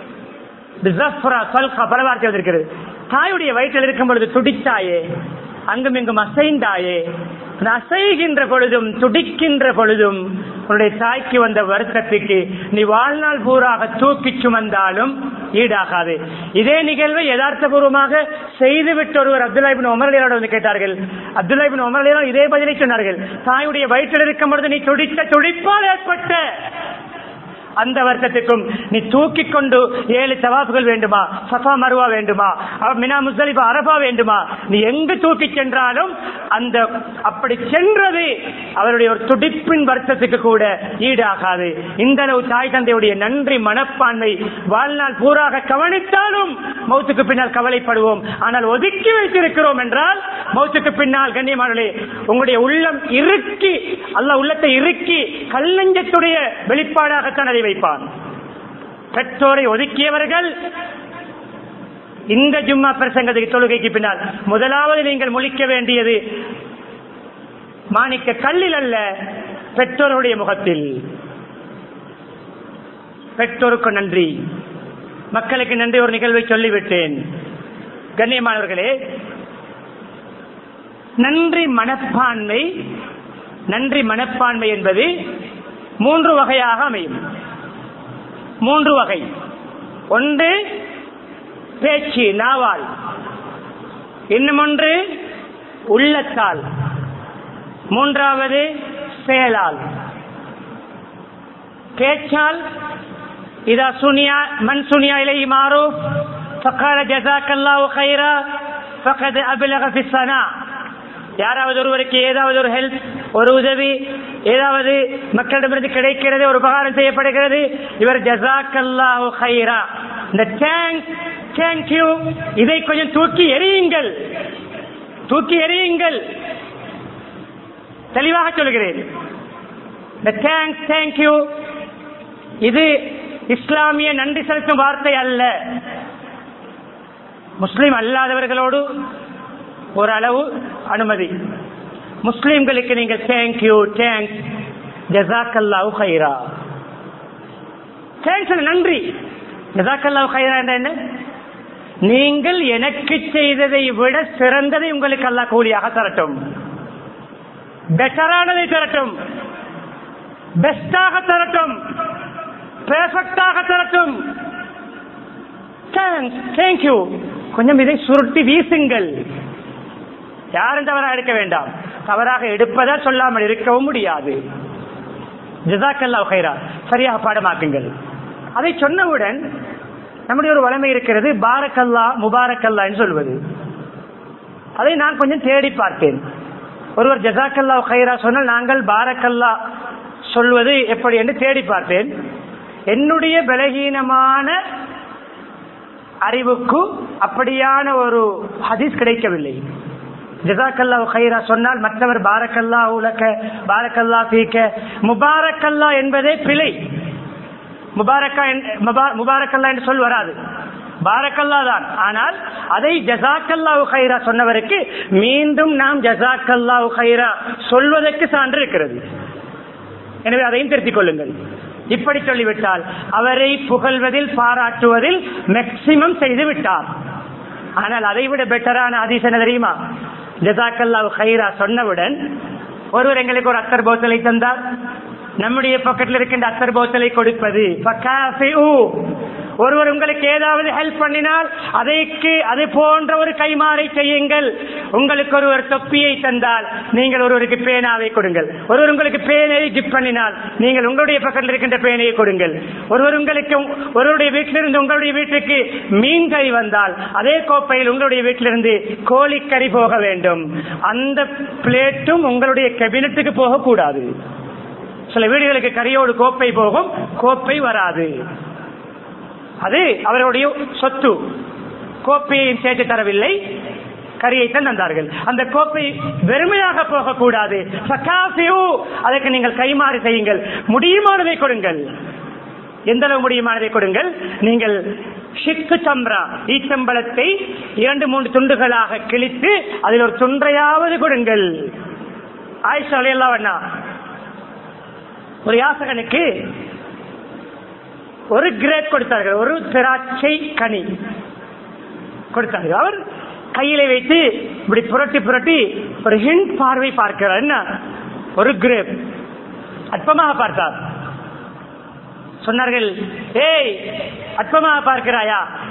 பல வார்த்தை வந்திருக்கிறது தாயுடைய வயிற்றில் இருக்கும் பொழுது துடித்தாயே அங்கும் இங்கும் அசைந்தாயே அசைகின்ற பொழுதும் துடிக்கின்ற பொழுதும் உன்னுடைய தாய்க்கு வந்த வருத்தத்துக்கு நீ வாழ்நாள் பூராக தூக்கி சுமந்தாலும் ஈடாகாது இதே நிகழ்வை யதார்த்தபூர்வமாக செய்துவிட்டு ஒருவர் அப்துல்லாபின் உமரலியோட வந்து கேட்டார்கள் அப்துல்லாபின் உமரலியோ இதே பதிலை சொன்னார்கள் தாயுடைய வயிற்றில் இருக்கும் பொழுது நீ துடித்த துடிப்பால் ஏற்பட்ட அந்த வருத்தத்துக்கும் நீ தூக்கி கொண்டு ஏழு தவாப்புகள் வேண்டுமா சஃபா மருவா வேண்டுமா அஹ் மினா முஸ்தலிஃபா அரபா வேண்டுமா நீ எங்கு தூக்கி சென்றாலும் அந்த அப்படி சென்றது அவருடைய ஒரு துடிப்பின் வருத்தத்துக்கு கூட ஈடாகாது இந்த அளவு தாய் தந்தையுடைய நன்றி மனப்பான்மை வாழ்நாள் பூராக கவனித்தாலும் மௌத்துக்கு பின்னால் கவலைப்படுவோம் ஆனால் ஒதுக்கி வைத்திருக்கிறோம் என்றால் மௌத்துக்கு பின்னால் கண்ணியமானே உங்களுடைய உள்ளம் இறுக்கி அல்ல உள்ளத்தை இறுக்கி கல்லஞ்சத்துடைய வெளிப்பாடாகத்தான் அதை வைப்பான் பெற்றோரை ஒதுக்கியவர்கள் இந்த ஜும்மா பிரசங்கத்துக்கு தொழுகைக்கு பின்னால் முதலாவது நீங்கள் முழிக்க வேண்டியது மாணிக்க கல்லில் அல்ல பெற்றோருடைய முகத்தில் பெற்றோருக்கு நன்றி மக்களுக்கு நன்றி ஒரு நிகழ்வை சொல்லிவிட்டேன் கண்ணியமானவர்களே நன்றி மனப்பான்மை நன்றி மனப்பான்மை என்பது மூன்று வகையாக அமையும் மூன்று வகை ஒன்று பேச்சு நாவால் இன்னும் ஒன்று உள்ளத்தால் மூன்றாவது செயலால் பேச்சால் இதா சுனியா மண் சுனியா இலை மாறு فقال جزاك الله خيرا فقد أبلغ في الصنع யாராவது ஒருவருக்கு ஏதாவது ஒரு ஹெல்ப் ஒரு உதவி ஏதாவது மக்களிடமிருந்து கிடைக்கிறது ஒரு உபகாரம் செய்யப்படுகிறது இவர் ஜசாக்கல்லாஹு ஹைரா இந்த தேங்க் தேங்க் யூ இதை கொஞ்சம் தூக்கி எறியுங்கள் தூக்கி எறியுங்கள் தெளிவாக சொல்கிறேன் இந்த தேங்க் தேங்க் யூ இது இஸ்லாமிய நன்றி செலுத்தும் வார்த்தை அல்ல முஸ்லிம் அல்லாதவர்களோடு ஓரளவு அனுமதி முஸ்லிம்களுக்கு நீங்கள் தேங்க்யூ தேங்க்ஸ் ஜசாக்கல்லாவு ஹைரா தேங்க்ஸ் நன்றி ஜசாக்கல்லாவு ஹைரா என்ற என்ன நீங்கள் எனக்கு செய்ததை விட சிறந்ததை உங்களுக்கு அல்லா கூலியாக தரட்டும் பெட்டரானதை தரட்டும் பெஸ்டாக தரட்டும் பெர்ஃபெக்டாக தரட்டும் தேங்க்ஸ் தேங்க்யூ கொஞ்சம் இதை சுருட்டி வீசுங்கள் யாரும் தவறாக எடுக்க வேண்டாம் தவறாக எடுப்பதால் சொல்லாமல் இருக்கவும் முடியாது ஜிசாக்கல்லா ஹைரா சரியாக பாடமாக்குங்கள் அதை சொன்னவுடன் நம்முடைய ஒரு வளமை இருக்கிறது பாரக்கல்லா முபாரக்கல்லா என்று சொல்வது அதை நான் கொஞ்சம் தேடி பார்த்தேன் ஒருவர் ஜசாக்கல்லா ஹைரா சொன்னால் நாங்கள் பாரக்கல்லா சொல்வது எப்படி என்று தேடி பார்த்தேன் என்னுடைய பலகீனமான அறிவுக்கு அப்படியான ஒரு ஹதீஸ் கிடைக்கவில்லை ஜசாக்கல்லா ஹைரா சொன்னால் மற்றவர் பாரக்கல்லா உலக பாரக்கல்லா பீக்க முபாரக்கல்லா என்பதே பிழை முபாரக்கா முபாரக்கல்லா என்று சொல் வராது பாரக்கல்லா தான் ஆனால் அதை ஜசாக்கல்லா ஹைரா சொன்னவருக்கு மீண்டும் நாம் ஜசாக்கல்லா ஹைரா சொல்வதற்கு சான்று இருக்கிறது எனவே அதையும் திருத்திக் கொள்ளுங்கள் இப்படி சொல்லிவிட்டால் அவரை புகழ்வதில் பாராட்டுவதில் மேக்சிமம் செய்து விட்டார் ஆனால் அதை விட பெட்டரான அதிசன தெரியுமா ஜசாக்கல்லா ஹைரா சொன்னவுடன் ஒருவர் எங்களுக்கு ஒரு அத்தர் போத்தலை தந்தார் நம்முடைய பக்கத்தில் இருக்கின்ற அத்தர் போத்தலை கொடுப்பது ஒருவர் உங்களுக்கு ஏதாவது ஹெல்ப் பண்ணினால் அதைக்கு அது போன்ற ஒரு கைமாறை செய்யுங்கள் உங்களுக்கு ஒருவர் தொப்பியை தந்தால் நீங்கள் ஒருவருக்கு பேனாவை கொடுங்கள் ஒருவர் உங்களுக்கு பேனையை கிஃப்ட் பண்ணினால் நீங்கள் உங்களுடைய பக்கத்தில் இருக்கின்ற பேனையை கொடுங்கள் ஒருவர் உங்களுக்கு ஒருவருடைய வீட்டிலிருந்து உங்களுடைய வீட்டுக்கு மீன் கறி வந்தால் அதே கோப்பையில் உங்களுடைய வீட்டிலிருந்து கோழிக்கறி போக வேண்டும் அந்த பிளேட்டும் உங்களுடைய கேபினட்டுக்கு போகக்கூடாது சில வீடுகளுக்கு கரியோடு கோப்பை போகும் கோப்பை வராது அது அவர்களுடைய சொத்து கோப்பையை சேர்த்து தரவில்லை கரியைத்தான் தந்தார்கள் அந்த கோப்பை வெறுமையாக போகக்கூடாது அதற்கு நீங்கள் கைமாறி செய்யுங்கள் முடியுமானதை கொடுங்கள் எந்த அளவு முடியுமானதை கொடுங்கள் நீங்கள் ஷிக்கு சம்ரா ஈச்சம்பளத்தை இரண்டு மூன்று துண்டுகளாக கிழித்து அதில் ஒரு துன்றையாவது கொடுங்கள் ஆயிஷா எல்லாம் வேணா ஒரு யாசகனுக்கு ஒரு கிரேட் கொடுத்தார்கள் ஒரு திராட்சை கனி கொடுத்தார்கள் அவர் கையில வைத்து இப்படி புரட்டி புரட்டி ஒரு ஹிண்ட் பார்வை பார்க்கிறார் என்ன ஒரு கிரேப் அற்பமாக பார்த்தார் சொன்னார்கள் ஏய் அற்பமாக பார்க்கிறாயா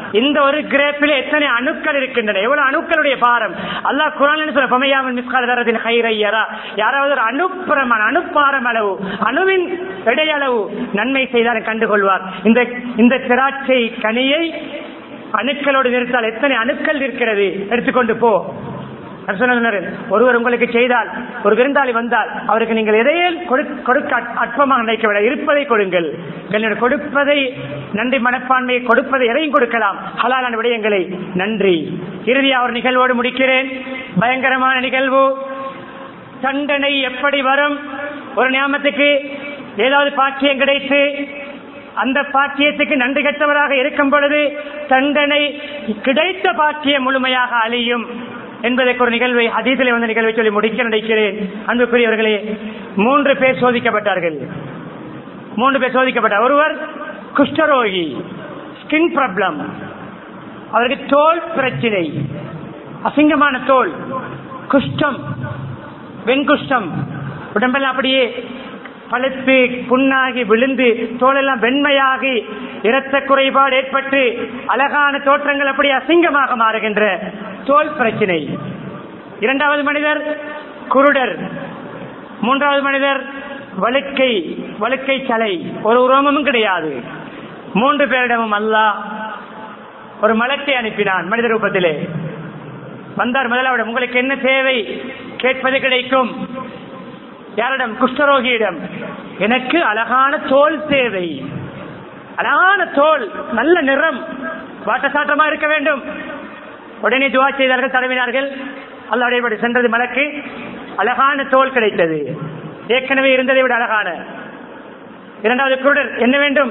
இந்த ஒரு கிரேப்பில் எத்தனை அணுக்கள் இருக்கின்றன எவ்வளவு அணுக்களுடைய பாரம் அல்லாஹ் குரான் சொல்ல பமையாமல் மிஸ்காலதரத்தின் ஹைரையரா யாராவது ஒரு அணுப்பிரமன் அணுப்பாரம் அளவு அணுவின் எடையளவு நன்மை செய்தால் கண்டுகொள்வார் இந்த இந்த திராட்சை கனியை அணுக்களோடு நிறுத்தால் எத்தனை அணுக்கள் இருக்கிறது எடுத்துக்கொண்டு போ சொன்னார் ஒருவர் உங்களுக்கு செய்தால் ஒரு விருந்தாளி வந்தால் அவருக்கு நீங்கள் எதையே கொடு- கொடுக்க அற்- அற்பமாக நினைக்க விட இருப்பதை கொடுங்கள் என்னோட கொடுப்பதை நன்றி மனப்பான்மையை கொடுப்பதை எதையும் கொடுக்கலாம் ஹலாலான விடயங்களை நன்றி இறுதியாக ஒரு நிகழ்வோடு முடிக்கிறேன் பயங்கரமான நிகழ்வு தண்டனை எப்படி வரும் ஒரு நியாமத்துக்கு ஏதாவது பாக்கியம் கிடைத்து அந்த பாக்கியத்துக்கு நன்றி கெட்டவராக இருக்கும் பொழுது தண்டனை கிடைத்த பாக்கியம் முழுமையாக அழியும் என்பதற்கு ஒரு நிகழ்வை அதீதிலே வந்த நிகழ்வை சொல்லி முடிக்க நினைக்கிறேன் அன்புக்குரியவர்களே மூன்று பேர் சோதிக்கப்பட்டார்கள் மூன்று பேர் சோதிக்கப்பட்டார் ஒருவர் குஷ்டரோகி ஸ்கின் ப்ராப்ளம் அவருக்கு தோல் பிரச்சனை அசிங்கமான தோல் குஷ்டம் வெண்குஷ்டம் உடம்பெல்லாம் அப்படியே பழுத்து புண்ணாகி விழுந்து தோலெல்லாம் வெண்மையாகி இரத்த குறைபாடு ஏற்பட்டு அழகான தோற்றங்கள் அப்படி அசிங்கமாக மாறுகின்ற தோல் பிரச்சனை இரண்டாவது மனிதர் குருடர் மூன்றாவது மனிதர் வழுக்கை வழுக்கை சலை ஒரு உரோமமும் கிடையாது மூன்று பேரிடமும் அல்லாஹ் ஒரு மலக்கை அனுப்பினான் மனித ரூபத்திலே வந்தார் முதலாவிடம் உங்களுக்கு என்ன தேவை கேட்பது கிடைக்கும் யாரிடம் குஷ்டரோகியிடம் எனக்கு அழகான தோல் தேவை அழகான தோல் நல்ல நிறம் வாட்டசாட்டமா இருக்க வேண்டும் உடனே துவா செய்தார்கள் தடவினார்கள் அல்லாடைய சென்றது மலக்கு அழகான தோல் கிடைத்தது ஏற்கனவே இருந்ததை விட அழகான இரண்டாவது குருடர் என்ன வேண்டும்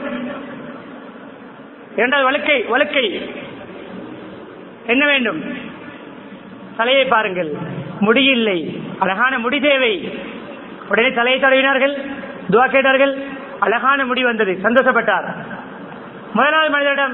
இரண்டாவது வழுக்கை வழுக்கை என்ன வேண்டும் தலையை பாருங்கள் முடியில்லை அழகான முடி தேவை உடனே தலையை தடவினார்கள் துவா கேட்டார்கள் அழகான முடி வந்தது சந்தோஷப்பட்டார் முதலாவது மனிதரிடம்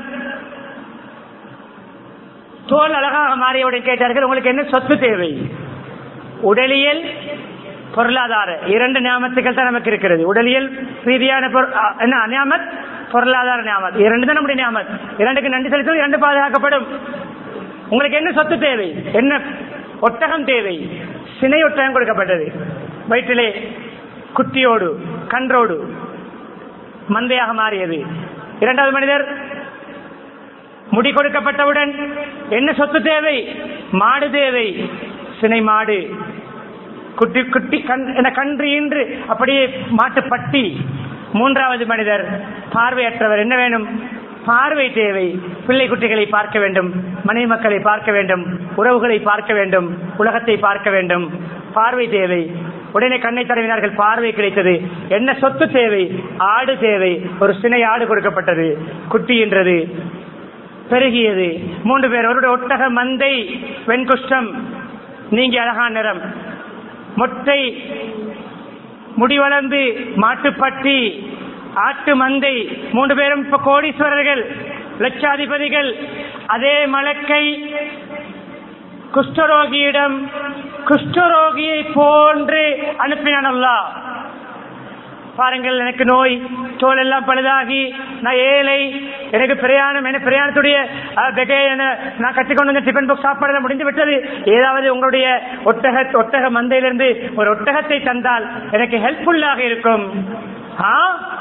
தோல் அழகாக மாறியவுடன் கேட்டார்கள் உங்களுக்கு என்ன சொத்து தேவை உடலியல் பொருளாதார இரண்டு நியாமத்துக்கள் தான் நமக்கு இருக்கிறது உடலியல் ரீதியான பொரு- அ, என்ன நியாமத் பொருளாதார நியாமத் இரண்டு தான் நம்முடைய நியாமத் இரண்டுக்கு நன்றி செலுத்தும் இரண்டு பாதுகாக்கப்படும் உங்களுக்கு என்ன சொத்து தேவை என்ன ஒட்டகம் தேவை சினை ஒட்டகம் கொடுக்கப்பட்டது வயிற்றிலே குட்டியோடு கன்றோடு மந்தையாக மாறியது இரண்டாவது மனிதர் முடி கொடுக்கப்பட்டவுடன் என்ன சொத்து தேவை மாடு தேவை சினை மாடு குட்டி குட்டி கண் என கன்று இன்று அப்படியே மாட்டுப்பட்டி மூன்றாவது மனிதர் பார்வையற்றவர் என்ன வேணும் பார்வை தேவை பிள்ளை குட்டிகளை பார்க்க வேண்டும் மனைவி மக்களை பார்க்க வேண்டும் உறவுகளை பார்க்க வேண்டும் உலகத்தை பார்க்க வேண்டும் பார்வை தேவை உடனே கண்ணை தடவினார்கள் பார்வை கிடைத்தது என்ன சொத்து தேவை ஆடு தேவை ஒரு சினை ஆடு கொடுக்கப்பட்டது குட்டி என்றது பெருகியது மூன்று பேர் அவருடைய ஒட்டக மந்தை வெண்குஷ்டம் நீங்கி அழகான நிறம் மொட்டை முடி வளர்ந்து மாட்டுப்பட்டி ஆட்டு மந்தை மூன்று பேரும் இப்ப கோடீஸ்வரர்கள் லட்சாதிபதிகள் அதே மலக்கை குஷ்டரோகியிடம் குஷ்டரோகியை போன்று அனுப்பினான் அல்லாஹ் பாருங்கள் எனக்கு நோய் தோல் எல்லாம் பழுதாகி நான் ஏழை எனக்கு பிரயாணம் என பிரயாணத்துடைய அஹ், பெகே என நான் கட்டிக்கொண்டு வந்த டிஃபன் பாக்ஸ் சாப்பாடு முடிந்து விட்டது ஏதாவது உங்களுடைய ஒட்டக ஒட்டக மந்தையிலிருந்து ஒரு ஒட்டகத்தை தந்தால் எனக்கு ஹெல்ப்ஃபுல்லாக இருக்கும் ஆ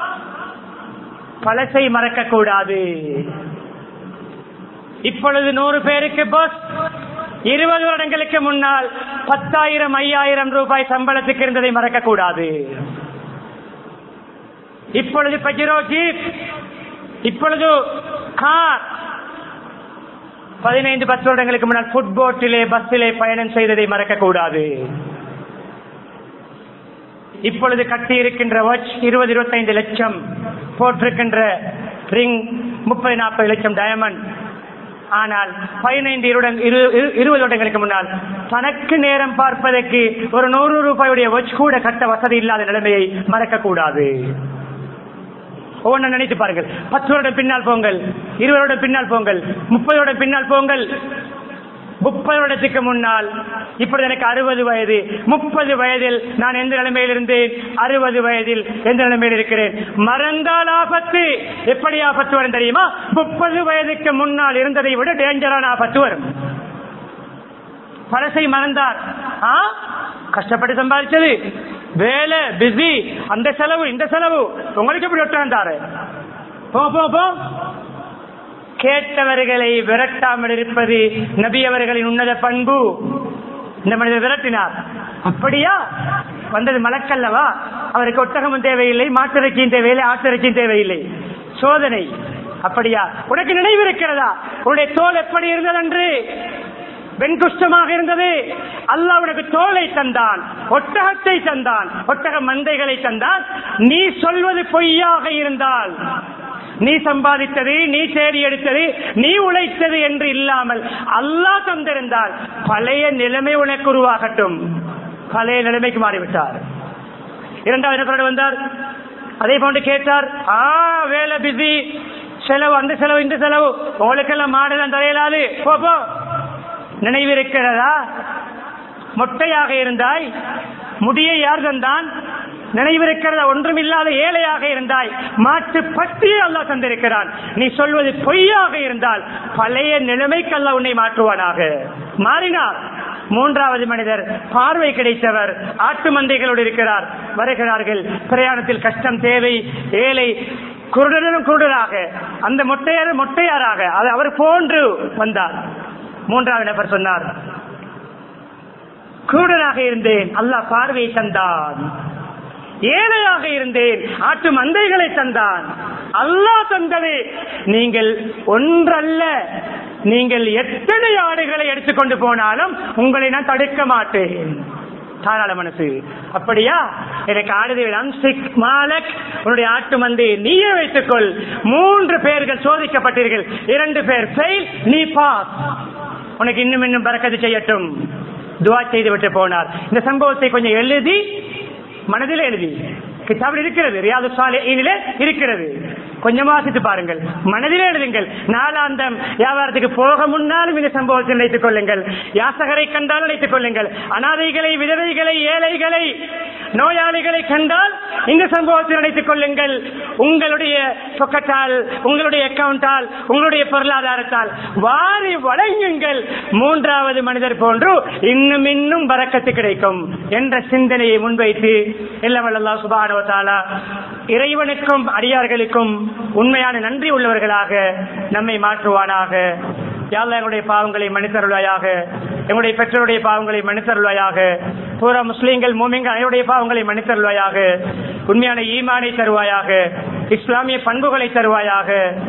பழசை மறக்க கூடாது இப்பொழுது நூறு பேருக்கு பஸ் இருபது வருடங்களுக்கு முன்னால் பத்தாயிரம் ஐயாயிரம் ரூபாய் சம்பளத்துக்கு இருந்ததை மறக்க கூடாது இப்பொழுது பஜிரோ ஜீப் இப்பொழுது கார் பதினைந்து பத்து வருடங்களுக்கு முன்னால் ஃபுட்போட்டிலே பஸ்ஸிலே பயணம் செய்ததை மறக்க கூடாது இப்பொழுது கட்டி இருக்கின்ற வாட்ச் இருபது இருபத்தைந்து லட்சம் போட்டிருக்கின்ற ரிங் முப்பது நாற்பது லட்சம் டயமண்ட் ஆனால் பதினைந்து இருடன்- இரு- இரு- இருபது வருடங்களுக்கு முன்னால் தனக்கு நேரம் பார்ப்பதற்கு ஒரு நூறு ரூபாயுடைய வாட்ச் கூட கட்ட வசதி இல்லாத நிலைமையை மறக்க கூடாது ஒவ்வொன்றும் நினைத்து பாருங்கள் பத்து வருடம் பின்னால் போங்கள் இருபது வருடம் பின்னால் போங்கள் முப்பது வருடம் பின்னால் போங்கள் முப்பது வருடத்துக்கு முன்னால் இப்பொழுது எனக்கு அறுபது வயது முப்பது வயதில் நான் எந்த நிலைமையில் இருந்தேன் அறுபது வயதில் எந்த நிலைமையில் இருக்கிறேன் மறந்தால் ஆபத்து எப்படி ஆபத்து வரும் தெரியுமா முப்பது வயதுக்கு முன்னால் இருந்ததை விட டேஞ்சரான ஆபத்து வரும் பழசை மறந்தார் ஆ கஷ்டப்பட்டு சம்பாதிச்சது வேலை பிஸி அந்த செலவு இந்த செலவு உங்களுக்கு எப்படி ஒட்டாந்தாரு போ போ போ கேட்டவர்களை விரட்டாமல் இருப்பது நபி அவர்களின் உன்னத பண்பு இந்த மனிதர் விரட்டினார் அப்படியா வந்தது மலக்கல்லவா அவருக்கு ஒட்டகமும் தேவையில்லை மாட்டிறைச்சியும் தேவையில்லை ஆட்டிறைச்சியும் தேவையில்லை சோதனை அப்படியா உனக்கு நினைவு இருக்கிறதா உன்னுடைய தோல் எப்படி இருந்தது என்று வெண்குஷ்டமாக இருந்தது அல்லாஹ் உனக்கு தோலை தந்தான் ஒட்டகத்தை தந்தான் ஒட்டக மந்தைகளை தந்தான் நீ சொல்வது பொய்யாக இருந்தால் நீ சம்பாதித்தது நீ தேடி எடுத்தது நீ உழைத்தது என்று இல்லாமல் அல்லாஹ் தந்திருந்தால் பழைய நிலைமை உனக்கு உருவாகட்டும் பழைய நிலைமைக்கு மாறிவிட்டார் இரண்டாவது நபரோடு வந்தார் அதே போன்று கேட்டார் ஆ வேலை பிஸி செலவு அந்த செலவு இந்த செலவு உங்களுக்கெல்லாம் மாடலாம் தரையலாது போ போ நினைவிருக்கிறதா மொட்டையாக இருந்தாய் முடியை யார் தந்தான் நினைவிருக்கிறதா ஒன்றுமில்லாத ஏழையாக இருந்தாய் மாட்டு பட்டியை அல்லாஹ் தந்திருக்கிறான் நீ சொல்வது பொய்யாக இருந்தால் பழைய நிலைமைக்கு அல்லாஹ் உன்னை மாற்றுவானாக மாறினார் மூன்றாவது மனிதர் பார்வை கிடைத்தவர் ஆட்டு மந்தைகளோடு இருக்கிறார் வருகிறார்கள் பிரயாணத்தில் கஷ்டம் தேவை ஏழை குருடனும் குருடராக அந்த மொட்டையார் மொட்டையாராக அது அவர் போன்று வந்தார் மூன்றாவது நபர் சொன்னார் குருடனாக இருந்தேன் அல்லாஹ் பார்வையை தந்தான் ஏழையாக இருந்தேன் ஆட்டு மந்தைகளை தந்தான் அல்லாஹ் தந்தது நீங்கள் ஒன்றல்ல நீங்கள் எத்தனை ஆடுகளை எடுத்துக்கொண்டு போனாலும் உங்களை நான் தடுக்க மாட்டேன் தாராள மனசு அப்படியா எனக்கு ஆடுதை அம்சிக் மாலக் உன்னுடைய ஆட்டு மந்தை நீயே வைத்துக்கொள் மூன்று பேர்கள் சோதிக்கப்பட்டீர்கள் இரண்டு பேர் ஃபெயில் நீ பாஸ் உனக்கு இன்னும் இன்னும் பறக்கத்து செய்யட்டும் துவா செய்து விட்டு போனார் இந்த சம்பவத்தை கொஞ்சம் எழுதி மனதில் எழுதி கிதாபில் இருக்கிறது ரியாது சாலையிலே இருக்கிறது கொஞ்சம் வாசித்து பாருங்கள் மனதிலே எழுதுங்கள் நாளாந்தம் வியாபாரத்துக்கு போக முன்னாலும் இந்த சம்பவத்தை நினைத்துக் கொள்ளுங்கள் யாசகரை கண்டால் நினைத்துக் கொள்ளுங்கள் அனாதைகளை விதவைகளை ஏழைகளை நோயாளிகளை கண்டால் இந்த சம்பவத்தை நினைத்துக் கொள்ளுங்கள் உங்களுடைய சொக்கத்தால் உங்களுடைய அக்கவுண்டால் உங்களுடைய பொருளாதாரத்தால் வாரி வழங்குங்கள் மூன்றாவது மனிதர் போன்று இன்னும் இன்னும் வரக்கத்து கிடைக்கும் என்ற சிந்தனையை முன்வைத்து எல்லாம் வல்லா சுபானுவத்தாலா இறைவனுக்கும் அடியார்களுக்கும் உண்மையான நன்றி உள்ளவர்களாக நம்மை மாற்றுவானாக யாழ்லா எங்களுடைய பாவங்களை மன்னித்தருள்வாயாக எங்களுடைய பெற்றோருடைய பாவங்களை மன்னித்தருள்வாயாக பூரா முஸ்லீம்கள் மூமிங்கள் அனைவருடைய பாவங்களை மன்னித்தருள்வாயாக உண்மையான ஈமானை தருவாயாக இஸ்லாமிய பண்புகளை தருவாயாக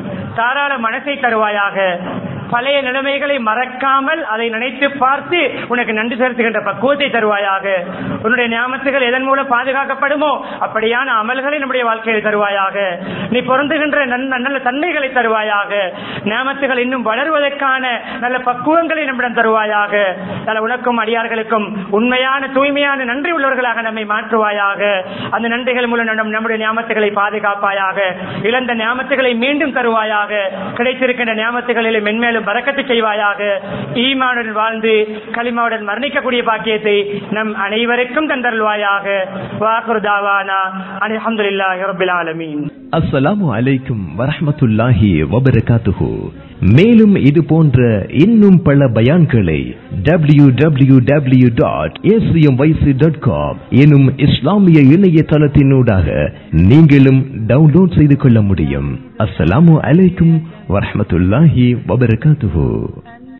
தாராள மனசை தருவாயாக பழைய நிலைமைகளை மறக்காமல் அதை நினைத்து பார்த்து உனக்கு நன்றி செலுத்துகின்ற பக்குவத்தை தருவாயாக உன்னுடைய ஞாபகத்துகள் எதன் மூலம் பாதுகாக்கப்படுமோ அப்படியான அமல்களை நம்முடைய வாழ்க்கையில் தருவாயாக நீ பொருந்துகின்ற நன்- நல்ல தன்மைகளை தருவாயாக ஞாபகத்துகள் இன்னும் வளர்வதற்கான நல்ல பக்குவங்களை நம்மிடம் தருவாயாக நல்ல உனக்கும் அடியார்களுக்கும் உண்மையான தூய்மையான நன்றி உள்ளவர்களாக நம்மை மாற்றுவாயாக அந்த நன்றிகள் மூலம் நம் நம்முடைய ஞாபகத்துகளை பாதுகாப்பாயாக இழந்த ஞாபகத்துகளை மீண்டும் தருவாயாக கிடைத்திருக்கின்ற ஞாபகத்துகளில் மென்மேலும் பறக்கத்து செய்வாயாக ஈமானுடன் வாழ்ந்து களிமாவுடன் மரணிக்கக்கூடிய பாக்கியத்தை நம் அனைவருக்கும் தந்தருள்வாயாக வாக்குருதாவானா அல்ஹம்துலில்லாஹி ரப்பில் ஆலமீன் அஸ்ஸலாமு அலைக்கும் வரஹ்மத்துல்லாஹி வபரகாத்துஹு மேலும் இது போன்ற இன்னும் பல பயான்களை W W W dot dot com எனும் இஸ்லாமிய இணையதளத்தினூடாக நீங்களும் டவுன்லோட் செய்து கொள்ள முடியும் அஸ்ஸலாமு அலைக்கும் வரஹ்மத்துல்லாஹி வபரகாத்துஹு